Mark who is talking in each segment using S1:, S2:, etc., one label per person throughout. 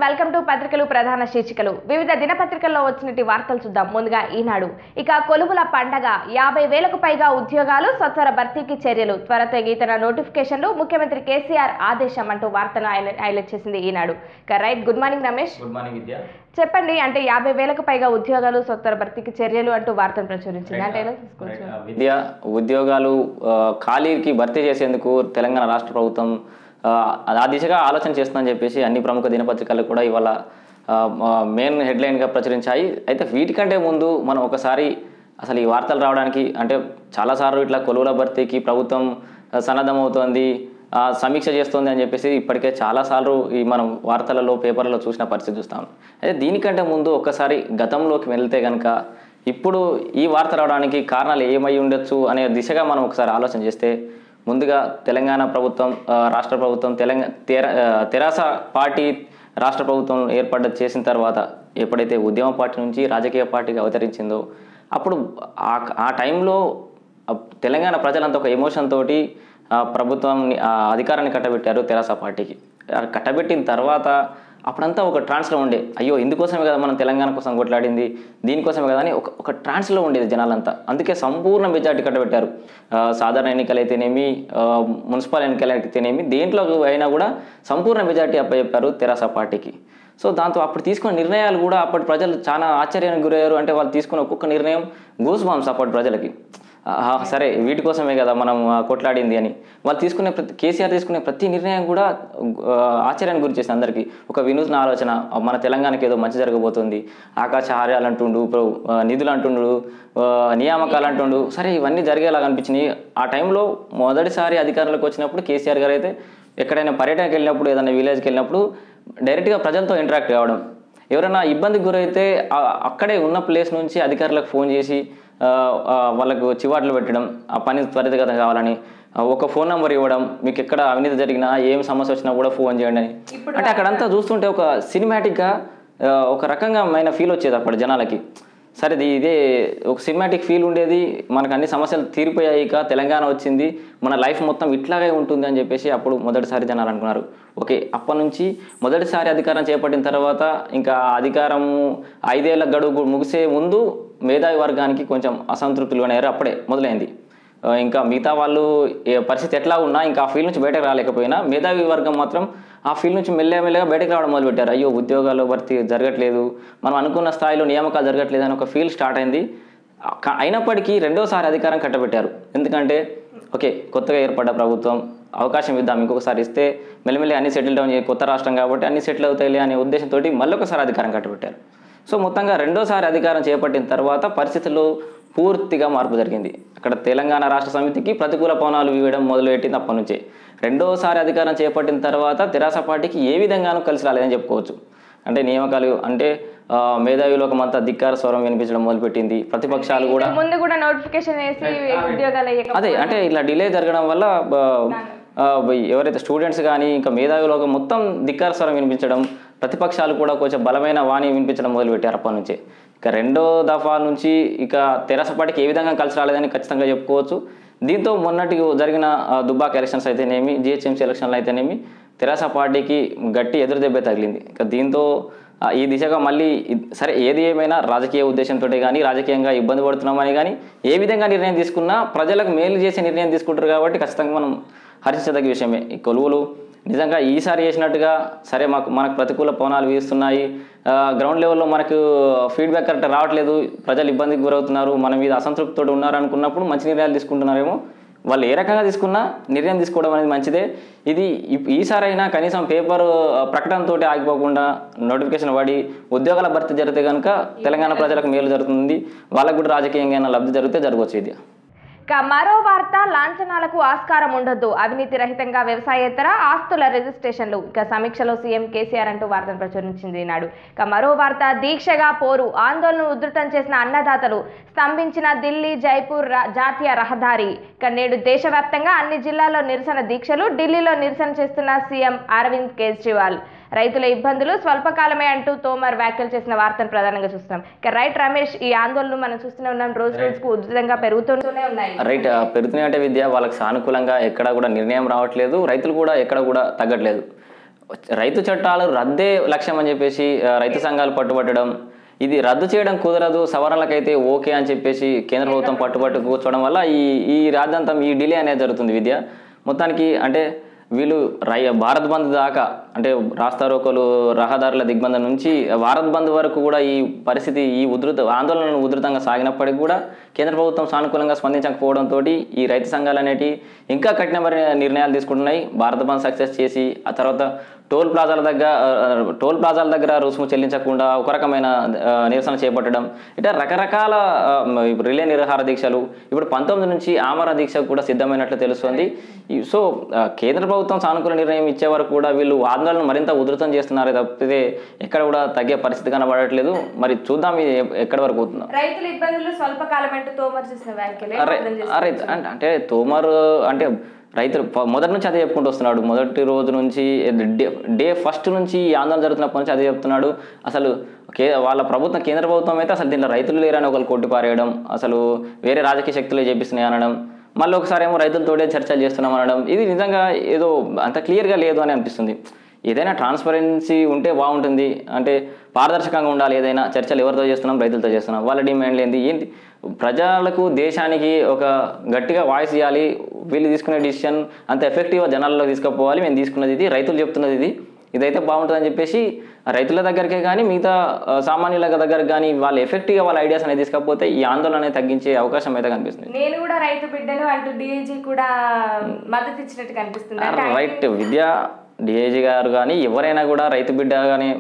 S1: Welcome to పత్రికలు ప్రధాన శీర్షికలు వివిధ దినపత్రికల్లో వచ్చినట్టు వార్తలు చూద్దాం ముందుగా ఈనాడు ఇక కొలువుల పండగ యాభై వేలకు పైగా ఉద్యోగాలు సత్వర భర్తీకి చర్యలు త్వరత గీతన నోటిఫికేషన్లు ముఖ్యమంత్రి కేసీఆర్ ఆదేశం అంటూ వార్తను హైలై- హైలైట్ చేసింది ఈనాడు ఇక right good morning Ramesh
S2: good morning Vidya
S1: చెప్పండి అంటే యాభై వేలకు పైగా ఉద్యోగాలు సత్వర భర్తీకి చర్యలు అంటూ వార్తను ప్రచురించింది అంటే ఎలా తీసుకోవచ్చు
S2: విద్య ఉద్యోగాలు ఆ, ఖాళీకి భర్తీ చేసేందుకు తెలంగాణ రాష్ట్ర ప్రభుత్వం ఆ, ఆ దిశగా ఆలోచన చేస్తుందని చెప్పేసి అన్ని ప్రముఖ దినపత్రికలు కూడా ఇవాళ మెయిన్ హెడ్లైన్గా ప్రచురించాయి అయితే వీటికంటే ముందు మనం ఒకసారి అసలు ఈ వార్తలు రావడానికి అంటే చాలాసార్లు ఇట్లా కొలువుల భర్తీకి ప్రభుత్వం ఆ, సన్నద్ధమవుతోంది ఆ, సమీక్ష చేస్తోంది అని చెప్పేసి ఇప్పటికే చాలాసార్లు ఈ మనం వార్తలలో పేపర్లలో చూసిన పరిస్థితి చూస్తాం అయితే దీనికంటే ముందు ఒక్కసారి గతంలోకి వెళ్తే కనుక ఇప్పుడు ఈ వార్త రావడానికి కారణాలు ఏమై ఉండొచ్చు అనే దిశగా మనం ఒకసారి ఆలోచన చేస్తే ముందుగా తెలంగాణ ప్రభుత్వం ఆ, రాష్ట్ర ప్రభుత్వం తెలంగాణ తెర ఆ, తెరాస పార్టీ రాష్ట్ర ప్రభుత్వం ఏర్పడ్డ చేసిన తర్వాత ఎప్పుడైతే ఉద్యమ పార్టీ నుంచి రాజకీయ పార్టీగా అవతరించిందో అప్పుడు ఆ ఆ టైంలో ఆ తెలంగాణ ప్రజలంతా ఒక ఎమోషన్ తోటి ఆ ప్రభుత్వాన్ని ఆ అధికారాన్ని కట్టబెట్టారు తెరాస పార్టీకి ఆ కట్టబెట్టిన తర్వాత అప్పుడంతా ఒక ట్రాన్స్లో ఉండే అయ్యో ఇందుకోసమే కదా మనం తెలంగాణ కోసం కొట్లాడింది దీనికోసమే కదా అని ఒక ఒక ట్రాన్స్లో ఉండేది జనాలంతా అందుకే సంపూర్ణ మెజార్టీ కట్టబెట్టారు ఆ, సాధారణ ఎన్నికలు అయితేనేమి ఆ, మున్సిపల్ ఎన్నికలు అయితేనేమి దేంట్లో అయినా కూడా సంపూర్ణ మెజార్టీ అప్పచెప్పారు తెరాస పార్టీకి సో దాంతో అప్పుడు తీసుకున్న నిర్ణయాలు కూడా అప్పటి ప్రజలు చాలా ఆశ్చర్యానికి గురయ్యారు అంటే వాళ్ళు తీసుకున్న ఒక్కొక్క నిర్ణయం గూస్ బాంబ్స్ అప్పటి ప్రజలకి ఆహా, సరే వీటి కోసమే కదా మనం ఆ, కొట్లాడింది అని వాళ్ళు తీసుకునే ప్రతి కేసీఆర్ తీసుకునే ప్రతి నిర్ణయం కూడా ఆ, ఆశ్చర్యానికి గురి చేసింది అందరికీ ఒక వినూత్న ఆలోచన ఆ, మన తెలంగాణకి ఏదో మంచి జరగబోతుంది ఆకాశ హార్యాలు అంటుండు ఇప్పుడు ఆ, నిధులు అంటుండు ఆ, నియామకాలు అంటుండు సరే ఇవన్నీ జరిగేలాగా అనిపించినాయి ఆ టైంలో మొదటిసారి అధికారంలోకి వచ్చినప్పుడు కేసీఆర్ గారు అయితే ఎక్కడైనా పర్యటనకి వెళ్ళినప్పుడు ఏదైనా విలేజ్కి వెళ్ళినప్పుడు డైరెక్ట్గా ప్రజలతో ఇంటరాక్ట్ కావడం ఎవరైనా ఇబ్బందికి గురైతే ఆ- అక్కడే ఉన్న ప్లేస్ నుంచి అధికారులకు ఫోన్ చేసి ఆ, ఆ, వాళ్ళకు చివాట్లు పెట్టడం ఆ పని త్వరితగతం కావాలని ఆ, ఒక ఫోన్ నెంబర్ ఇవ్వడం మీకు ఎక్కడ అవినీతి జరిగినా ఏం సమస్య వచ్చినా కూడా ఫోన్ చేయండి అని అంటే అక్కడంతా చూస్తుంటే ఒక సినిమాటిక్గా ఒక రకంగా ఫీల్ వచ్చేది అప్పటి జనాలకి సరే ఇది ఇదే ఒక సినిమాటిక్ ఫీల్ ఉండేది మనకు అన్ని సమస్యలు తీరిపోయాయి ఇక తెలంగాణ వచ్చింది మన లైఫ్ మొత్తం ఇట్లాగే ఉంటుంది అని చెప్పేసి అప్పుడు మొదటిసారి జనాలు అనుకున్నారు ఓకే అప్పటి నుంచి మొదటిసారి అధికారం చేపట్టిన తర్వాత ఇంకా ఆ అధికారము ఐదేళ్ల గడువు ముగిసే ముందు మేధావి వర్గానికి కొంచెం అసంతృప్తులు అనేవారు అప్పుడే మొదలైంది ఆ, ఇంకా మిగతా వాళ్ళు ఏ పరిస్థితి ఎట్లా ఉన్నా ఇంకా ఆ ఫీల్డ్ నుంచి బయటకు రాలేకపోయినా మేధావి వర్గం మాత్రం ఆ ఫీల్డ్ నుంచి మెల్లగా మెల్లగా బయటకు రావడం మొదలుపెట్టారు అయ్యో ఉద్యోగాలు భర్తీ జరగట్లేదు మనం అనుకున్న స్థాయిలో నియామకాలు జరగట్లేదు అని ఒక ఫీల్ స్టార్ట్ అయింది ఆ, క- అయినప్పటికీ రెండోసారి అధికారం కట్టబెట్టారు ఎందుకంటే ఓకే కొత్తగా ఏర్పడ్డ ప్రభుత్వం అవకాశం ఇద్దాం ఇంకొకసారి ఇస్తే మెల్లమెల్లి అన్ని సెటిల్ డౌన్ చేయ కొత్త రాష్ట్రం కాబట్టి అన్ని సెటిల్ అవుతాయి అనే ఉద్దేశంతో మళ్ళొకసారి అధికారం కట్టబెట్టారు సో మొత్తంగా రెండోసారి అధికారం చేపట్టిన తర్వాత పరిస్థితుల్లో పూర్తిగా మార్పు జరిగింది అక్కడ తెలంగాణ రాష్ట్ర సమితికి ప్రతికూల పవనాలు వీయడం మొదలుపెట్టింది అప్పటి నుంచే రెండోసారి అధికారం చేపట్టిన తర్వాత తెరాస పార్టీకి ఏ విధంగానూ కలిసి రాలేదని చెప్పుకోవచ్చు అంటే నియామకాలు అంటే ఆ, మేధావి లోకం అంతా ధిక్కార స్వరం వినిపించడం మొదలుపెట్టింది ప్రతిపక్షాలు కూడా
S1: ముందు కూడా నోటిఫికేషన్ వేసి ఉద్యోగాలు అయ్యాక
S2: అదే అంటే ఇలా డిలే జరగడం వల్ల బ- ఆ, ఎవరైతే స్టూడెంట్స్ కానీ ఇంకా మేధావి లోకం మొత్తం ధిక్కార స్వరం వినిపించడం ప్రతిపక్షాలు కూడా కొంచెం బలమైన వాణి వినిపించడం మొదలుపెట్టారు అప్పటి నుంచే ఇక రెండో దఫా నుంచి ఇక తెరాస పార్టీకి ఏ విధంగా కలిసి రాలేదని ఖచ్చితంగా చెప్పుకోవచ్చు దీంతో మొన్నటి జరిగిన ఆ, దుబ్బాక ఎలక్షన్స్ అయితేనేమి జిహెచ్ఎంసీ ఎలక్షన్లు అయితేనేమి తెరాస పార్టీకి గట్టి ఎదురు దెబ్బ తగిలింది ఇక దీంతో ఆ, ఈ దిశగా మళ్ళీ ఇ- సరే ఏది ఏమైనా రాజకీయ ఉద్దేశంతో కానీ రాజకీయంగా ఇబ్బంది పడుతున్నామని కానీ ఏ విధంగా నిర్ణయం తీసుకున్నా ప్రజలకు మేలు చేసే నిర్ణయం తీసుకుంటారు కాబట్టి ఖచ్చితంగా మనం హర్షించదగ్గ విషయమే ఈ కొలువులు నిజంగా ఈసారి చేసినట్టుగా సరే మాకు మనకు ప్రతికూల పవనాలు వీస్తున్నాయి ఆ, గ్రౌండ్ లెవెల్లో మనకు ఫీడ్బ్యాక్ కరెక్ట్ రావట్లేదు ప్రజలు ఇబ్బందికి గురవుతున్నారు మన మీద అసంతృప్తితో ఉన్నారు అనుకున్నప్పుడు మంచి నిర్ణయాలు తీసుకుంటున్నారేమో వాళ్ళు ఏ రకంగా తీసుకున్నా నిర్ణయం తీసుకోవడం అనేది మంచిదే ఇది ఇప్- ఈసారైనా కనీసం పేపర్ ప్రకటనతో ఆగిపోకుండా నోటిఫికేషన్ పడి ఉద్యోగాల భర్తీ జరిగితే కనుక తెలంగాణ ప్రజలకు మేలు జరుగుతుంది వాళ్ళకు కూడా రాజకీయంగా అయినా లబ్ధి జరిగితే జరగవచ్చు ఇది
S1: ఇక మరో వార్త లాంఛనాలకు ఆస్కారం ఉండొద్దు అవినీతి రహితంగా వ్యవసాయేతర ఆస్తుల రిజిస్ట్రేషన్లు ఇక సమీక్షలో సీఎం కేసీఆర్ అంటూ వార్తను ప్రచురించింది ఈనాడు ఇక మరో వార్త దీక్షగా పోరు ఆందోళన ఉధృతం చేసిన అన్నదాతలు స్తంభించిన ఢిల్లీ జైపూర్ రా- జాతీయ రహదారి ఇక నేడు దేశవ్యాప్తంగా అన్ని జిల్లాల్లో నిరసన దీక్షలు ఢిల్లీలో నిరసన చేస్తున్న సీఎం అరవింద్ కేజ్రీవాల్ రైతుల ఇబ్బందులు స్వల్పకాలమే అంటూ తోమర్ వ్యాఖ్యలు చేసిన వార్తను ప్రధానంగా చూస్తున్నాం ఇక రైట్ రమేష్ ఈ ఆందోళన మనం చూస్తూనే ఉన్నాం రోజు రోజుకు ఉధృతంగా పెరుగుతూనే ఉన్నాయి
S2: రైట్ ఆ, పెరుగుతున్నాయి అంటే విద్య వాళ్ళకి సానుకూలంగా ఎక్కడ కూడా నిర్ణయం రావట్లేదు రైతులు కూడా ఎక్కడ కూడా తగ్గట్లేదు రైతు చట్టాలు రద్దే లక్ష్యం అని చెప్పేసి ఆ, రైతు సంఘాలు పట్టుబట్టడం ఇది రద్దు చేయడం కుదరదు సవరణలకైతే ఓకే అని చెప్పేసి కేంద్ర ప్రభుత్వం పట్టుబట్టు కూర్చోవడం వల్ల ఈ ఈ రాజ్యాంతం ఈ డిలే అనేది జరుగుతుంది విద్య మొత్తానికి అంటే వీళ్ళు రై భారత్ బంద్ దాకా అంటే రాస్తారోకోలు రహదారుల దిగ్బంధం నుంచి భారత్ బంద్ వరకు కూడా ఈ పరిస్థితి ఈ ఉధృత ఆందోళనలు ఉధృతంగా సాగినప్పటికీ కూడా కేంద్ర ప్రభుత్వం సానుకూలంగా స్పందించకపోవడంతో ఈ రైతు సంఘాలు అనేటివి ఇంకా కఠినమైన నిర్ణయాలు తీసుకుంటున్నాయి భారత బంద్ సక్సెస్ చేసి ఆ తర్వాత టోల్ ప్లాజాల దగ్గర ఆ, టోల్ ప్లాజాల దగ్గర రుసుము చెల్లించకుండా ఒక రకమైన ఆ, నిరసన చేపట్టడం ఇట్లా రకరకాల ఆ, మ- రిలే నిరాహార దీక్షలు ఇప్పుడు పంతొమ్మిది నుంచి ఆమర దీక్ష కూడా సిద్ధమైనట్లు తెలుస్తుంది ఈ- సో ఆ, కేంద్ర ప్రభుత్వం సానుకూల నిర్ణయం ఇచ్చే వరకు కూడా వీళ్ళు ఆందోళన మరింత ఉధృతం చేస్తున్నారే తప్పితే ఎక్కడ కూడా తగ్గే పరిస్థితి కనబడట్లేదు మరి చూద్దాం ఇది ఎ- ఎక్కడి వరకు అవుతుందో
S1: రైతుల ఇబ్బందులు స్వల్పకాలం అంటూ తోమర్ చేసిన వ్యాఖ్యలే
S2: అరే
S1: అర్థం చేసుకోవచ్చు.
S2: అరే అంటే అంటే తోమర్ అంటే రైతులు ఫ- మొదటి నుంచి అదే చెప్పుకుంటూ వస్తున్నాడు మొదటి రోజు నుంచి డే డే ఫస్ట్ నుంచి ఈ ఆందోళన జరుగుతున్నప్పటి నుంచి అదే చెప్తున్నాడు అసలు కే వాళ్ళ ప్రభుత్వం కేంద్ర ప్రభుత్వం అయితే అసలు దీంట్లో రైతులు లేరని ఒకరు కొట్టి పారేయడం అసలు వేరే రాజకీయ శక్తులే చేపిస్తున్నాయి అనడం మళ్ళీ ఒకసారి ఏమో రైతులతోటే చర్చలు చేస్తున్నాం అనడం ఇది నిజంగా ఏదో అంత క్లియర్గా లేదు అని అనిపిస్తుంది ఏదైనా ట్రాన్స్పరెన్సీ ఉంటే బాగుంటుంది అంటే పారదర్శకంగా ఉండాలి ఏదైనా చర్చలు ఎవరితో చేస్తున్నాం రైతులతో చేస్తున్నాం వాళ్ళ డిమాండ్లు ఏంటి ఏంటి ప్రజలకు దేశానికి ఒక గట్టిగా వాయిస్ ఇవ్వాలి వీళ్ళు తీసుకునే డిసిషన్ అంత ఎఫెక్టివ్గా జనాల్లో తీసుకుపోవాలి మేము తీసుకున్నది ఇది రైతులు చెప్తున్నది ఇది ఇదైతే బాగుంటుందని చెప్పేసి రైతుల దగ్గరికే కానీ మిగతా ఆ, సామాన్యుల దగ్గరకు కానీ వాళ్ళు ఎఫెక్టివ్గా వాళ్ళ ఐడియాస్ అనేది తీసుకపోతే ఈ ఆందోళన అనేది తగ్గించే అవకాశం అయితే కనిపిస్తుంది
S1: నేను కూడా రైతు బిడ్డను అంటూ డిఐజీ కూడా మద్దతు ఇచ్చినట్టు కనిపిస్తుంది అంటే ఆయన-
S2: రైట్ విద్య డిఐజీ గారు కానీ ఎవరైనా కూడా రైతు బిడ్డ కానీ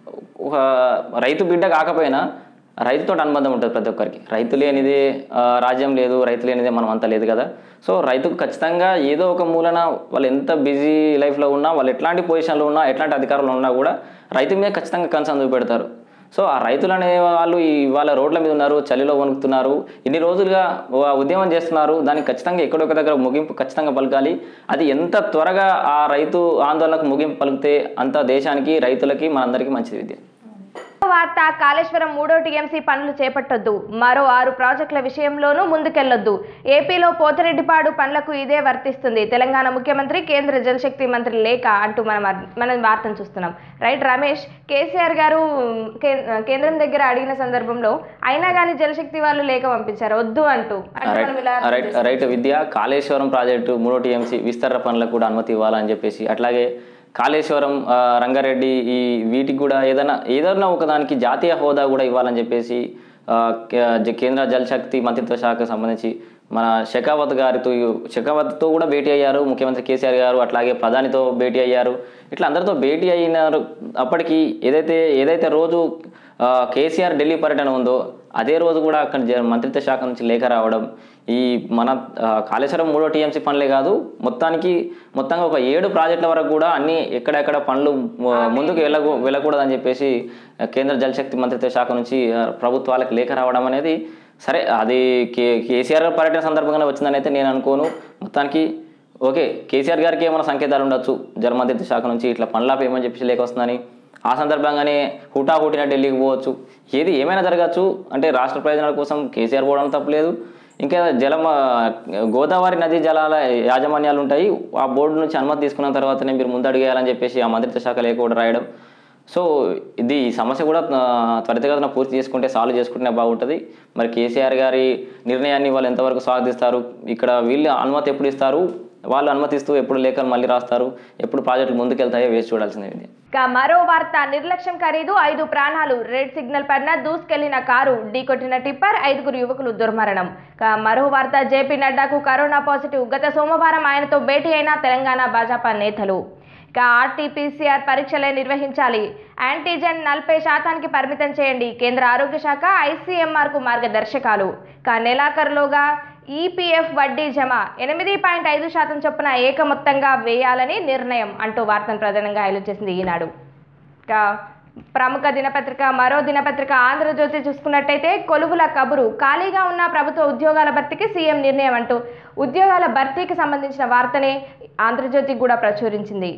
S2: ఒక రైతు బిడ్డ కాకపోయినా రైతుతో అనుబంధం ఉంటుంది ప్రతి ఒక్కరికి రైతు లేనిదే ఆ, రాజ్యం లేదు రైతు లేనిదే మనం అంతా లేదు కదా సో రైతుకు ఖచ్చితంగా ఏదో ఒక మూలన వాళ్ళు ఎంత బిజీ లైఫ్లో ఉన్నా వాళ్ళు ఎట్లాంటి పొజిషన్లో ఉన్నా ఎట్లాంటి అధికారంలో ఉన్నా కూడా రైతు మీద ఖచ్చితంగా కన్సర్న్ చూపెడతారు సో ఆ రైతులు అనే వాళ్ళు ఇవాళ రోడ్ల మీద ఉన్నారు చలిలో వణుకుతున్నారు ఇన్ని రోజులుగా ఓ- ఉద్యమం చేస్తున్నారు దానికి ఖచ్చితంగా ఎక్కడొక దగ్గర ముగింపు ఖచ్చితంగా పలకాలి అది ఎంత త్వరగా ఆ రైతు ఆందోళనకు ముగింపు పలికితే అంత దేశానికి రైతులకి మనందరికీ మంచిది విద్య
S1: వార్త కాళేశ్వరం మూడో టీఎంసీ పనులు చేపట్టొద్దు మరో ఆరు ప్రాజెక్టుల విషయంలోనూ ముందుకెళ్లొద్దు ఏపీలో పోతిరెడ్డిపాడు పనులకు ఇదే వర్తిస్తుంది తెలంగాణ ముఖ్యమంత్రి కేంద్ర జలశక్తి మంత్రి లేఖ అంటూ మనం అర్- మనం వార్తను చూస్తున్నాం రైట్ రమేష్ కేసీఆర్ గారు కే- కేంద్రం దగ్గర అడిగిన సందర్భంలో అయినా కానీ జలశక్తి వాళ్ళు లేఖ పంపించారు వద్దు అంటూ అంటే మనం ఇలా అర్థం
S2: right right Vidya Kaleshwaram project మూడో టీఎంసీ విస్తరణ పనులకు కూడా అనుమతి ఇవ్వాలని చెప్పేసి అట్లాగే కాళేశ్వరం ఆ, రంగారెడ్డి ఈ వీటికి కూడా ఏదైనా ఏదైనా ఒకదానికి జాతీయ హోదా కూడా ఇవ్వాలని చెప్పేసి ఆ, కే- జ- కేంద్ర జలశక్తి మంత్రిత్వ శాఖకు సంబంధించి మన షెకావత్ గారితో షెకావత్తో కూడా భేటీ అయ్యారు ముఖ్యమంత్రి కేసీఆర్ గారు అట్లాగే ప్రధానితో భేటీ అయ్యారు ఇట్లా అందరితో భేటీ అయినారు అప్పటికి ఏదైతే ఏదైతే రోజు ఆ, కేసీఆర్ ఢిల్లీ పర్యటన ఉందో అదే రోజు కూడా అక్కడ జ- మంత్రిత్వ శాఖ నుంచి లేఖ రావడం ఈ మన ఆ, కాళేశ్వరం మూడో టీఎంసీ పనులే కాదు మొత్తానికి మొత్తంగా ఒక ఏడు ప్రాజెక్టుల వరకు కూడా అన్ని ఎక్కడెక్కడ పనులు ము- ముందుకు వెళ్ళకు వెళ్ళకూడదని చెప్పేసి ఆ, కేంద్ర జలశక్తి మంత్రిత్వ శాఖ నుంచి ఆ, ప్రభుత్వాలకు లేఖ రావడం అనేది సరే అది కే కేసీఆర్ పర్యటన సందర్భంగా వచ్చిందని అయితే నేను అనుకోను మొత్తానికి ఓకే కేసీఆర్ గారికి ఏమైనా సంకేతాలు ఉండొచ్చు జలమంత్రిత్వ శాఖ నుంచి ఇట్లా పనులాపి ఏమని చెప్పేసి లేఖ వస్తుందని ఆ సందర్భంగానే హుటాహుటిన ఢిల్లీకి పోవచ్చు ఏది ఏమైనా జరగచ్చు అంటే రాష్ట్ర ప్రయోజనాల కోసం కేసీఆర్ పోవడం తప్పలేదు ఇంకా జలం ఆ, గోదావరి నదీ జలాల యాజమాన్యాలు ఉంటాయి ఆ బోర్డు నుంచి అనుమతి తీసుకున్న తర్వాతనే మీరు ముందు అడిగేయాలని చెప్పేసి ఆ మంత్రిత్వ శాఖ లేఖ కూడా రాయడం సో ఇది ఈ సమస్య కూడా ఆ, త్వరితగతిన పూర్తి చేసుకుంటే సాల్వ్ చేసుకుంటేనే బాగుంటుంది మరి కేసీఆర్ గారి నిర్ణయాన్ని వాళ్ళు ఎంతవరకు స్వాగతిస్తారు ఇక్కడ వీళ్ళు అనుమతి ఎప్పుడు ఇస్తారు వాళ్ళు అనుమతిస్తూ ఎప్పుడు లేఖలు మళ్ళీ రాస్తారు ఎప్పుడు ప్రాజెక్టులు ముందుకెళ్తాయో వేసి చూడాల్సిందే ఇది
S1: ఇక మరో వార్త నిర్లక్ష్యం ఖరీదు ఐదు ప్రాణాలు రెడ్ సిగ్నల్ పైన దూసుకెళ్లిన కారు ఢీకొట్టిన టిప్పర్ ఐదుగురు యువకులు దుర్మరణం ఇక మరో వార్త జేపీ నడ్డాకు కరోనా పాజిటివ్ గత సోమవారం ఆయనతో భేటీ అయిన తెలంగాణ భాజపా నేతలు ఇక ఆర్టీపీసీఆర్ పరీక్షలే నిర్వహించాలి యాంటీజెన్ నలభై శాతానికి పరిమితం చేయండి కేంద్ర ఆరోగ్య శాఖ ఐసీఎంఆర్కు మార్గదర్శకాలు ఇక నెలాఖరులోగా ఈపీఎఫ్ వడ్డీ జమ ఎనిమిది పాయింట్ ఐదు శాతం చొప్పున ఏకమొత్తంగా వేయాలని నిర్ణయం అంటూ వార్తను ప్రధానంగా హైలైట్ చేసింది ఈనాడు ఇక ప్రముఖ దినపత్రిక మరో దినపత్రిక ఆంధ్రజ్యోతి చూసుకున్నట్టయితే కొలువుల కబురు ఖాళీగా ఉన్న ప్రభుత్వ ఉద్యోగాల భర్తీకి సీఎం నిర్ణయం అంటూ ఉద్యోగాల భర్తీకి సంబంధించిన వార్తనే ఆంధ్రజ్యోతి కూడా ప్రచురించింది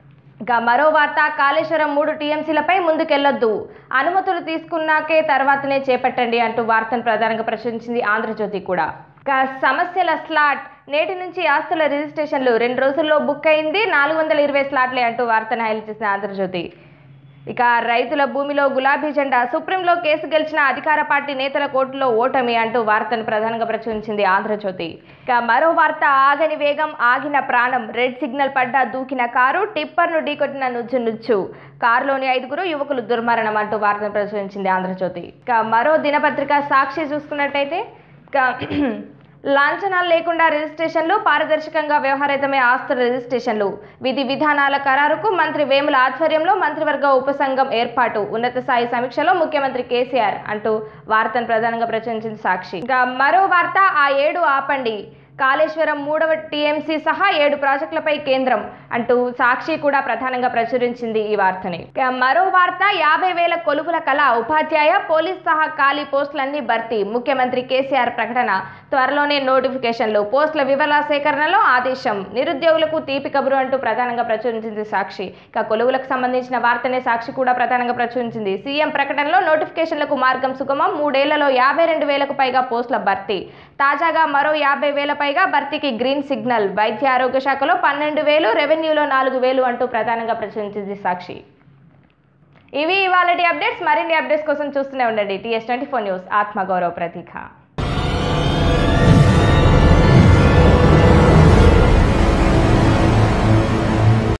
S1: ఇక మరో వార్త కాళేశ్వరం మూడు టీఎంసీలపై ముందుకెళ్లొద్దు అనుమతులు తీసుకున్నాకే తర్వాతనే చేపట్టండి అంటూ వార్తను ప్రధానంగా ప్రచురించింది ఆంధ్రజ్యోతి కూడా ఇక సమస్యల స్లాట్ నేటి నుంచి ఆస్తుల రిజిస్ట్రేషన్లు రెండు రోజుల్లో బుక్ అయింది నాలుగు వందల ఇరవై స్లాట్లే అంటూ వార్తను హైలైట్ చేసిన ఆంధ్రజ్యోతి ఇక రైతుల భూమిలో గులాబీ జెండా సుప్రీంలో కేసు గెలిచిన అధికార పార్టీ నేతల కోర్టులో ఓటమి అంటూ వార్తను ప్రధానంగా ప్రచురించింది ఆంధ్రజ్యోతి ఇక మరో వార్త ఆగని వేగం ఆగిన ప్రాణం రెడ్ సిగ్నల్ పడ్డా దూకిన కారు టిప్పర్ను ఢీకొట్టిన నుజ్జు నుచ్చు కారులోని ఐదుగురు యువకులు దుర్మరణం అంటూ వార్తను ప్రచురించింది ఆంధ్రజ్యోతి ఇక మరో దినపత్రిక సాక్షి చూసుకున్నట్టయితే ఇక లాంఛనాలు లేకుండా రిజిస్ట్రేషన్లు పారదర్శకంగా వ్యవహారితమే ఆస్తుల రిజిస్ట్రేషన్లు విధి విధానాల ఖరారుకు మంత్రి వేముల ఆధ్వర్యంలో మంత్రివర్గ ఉపసంఘం ఏర్పాటు ఉన్నత స్థాయి సమీక్షలో ముఖ్యమంత్రి కేసీఆర్ అంటూ వార్తను ప్రధానంగా ప్రచురించింది సాక్షి ఇంకా మరో వార్త ఆ ఏడు ఆపండి కాళేశ్వరం మూడవ టీఎంసీ సహా ఏడు ప్రాజెక్టులపై కేంద్రం అంటూ సాక్షి కూడా ప్రధానంగా ప్రచురించింది ఈ వార్తని ఇక మరో వార్త యాభై వేల కొలువుల కళ ఉపాధ్యాయ పోలీస్ సహా ఖాళీ పోస్టులన్నీ భర్తీ ముఖ్యమంత్రి కేసీఆర్ ప్రకటన త్వరలోనే నోటిఫికేషన్లు పోస్టుల వివరాల సేకరణలో ఆదేశం నిరుద్యోగులకు తీపి కబురు అంటూ ప్రధానంగా ప్రచురించింది సాక్షి ఇక కొలువులకు సంబంధించిన వార్తనే సాక్షి కూడా ప్రధానంగా ప్రచురించింది సీఎం ప్రకటనలో నోటిఫికేషన్లకు మార్గం సుగమం మూడేళ్లలో యాభై రెండు వేలకు పైగా పోస్టుల భర్తీ తాజాగా మరో యాభై వేల పైగా భర్తీకి గ్రీన్ సిగ్నల్ వైద్య ఆరోగ్య శాఖలో పన్నెండు వేలు రెవెన్యూలో నాలుగు వేలు అంటూ ప్రధానంగా ప్రచురించింది సాక్షి ఇవి ఇవాళ అప్డేట్స్ మరిన్ని అప్డేట్స్ కోసం చూస్తూనే ఉండండి టీఎస్ ట్వంటీ ఫోర్ న్యూస్ ఆత్మగౌరవ ప్రతీక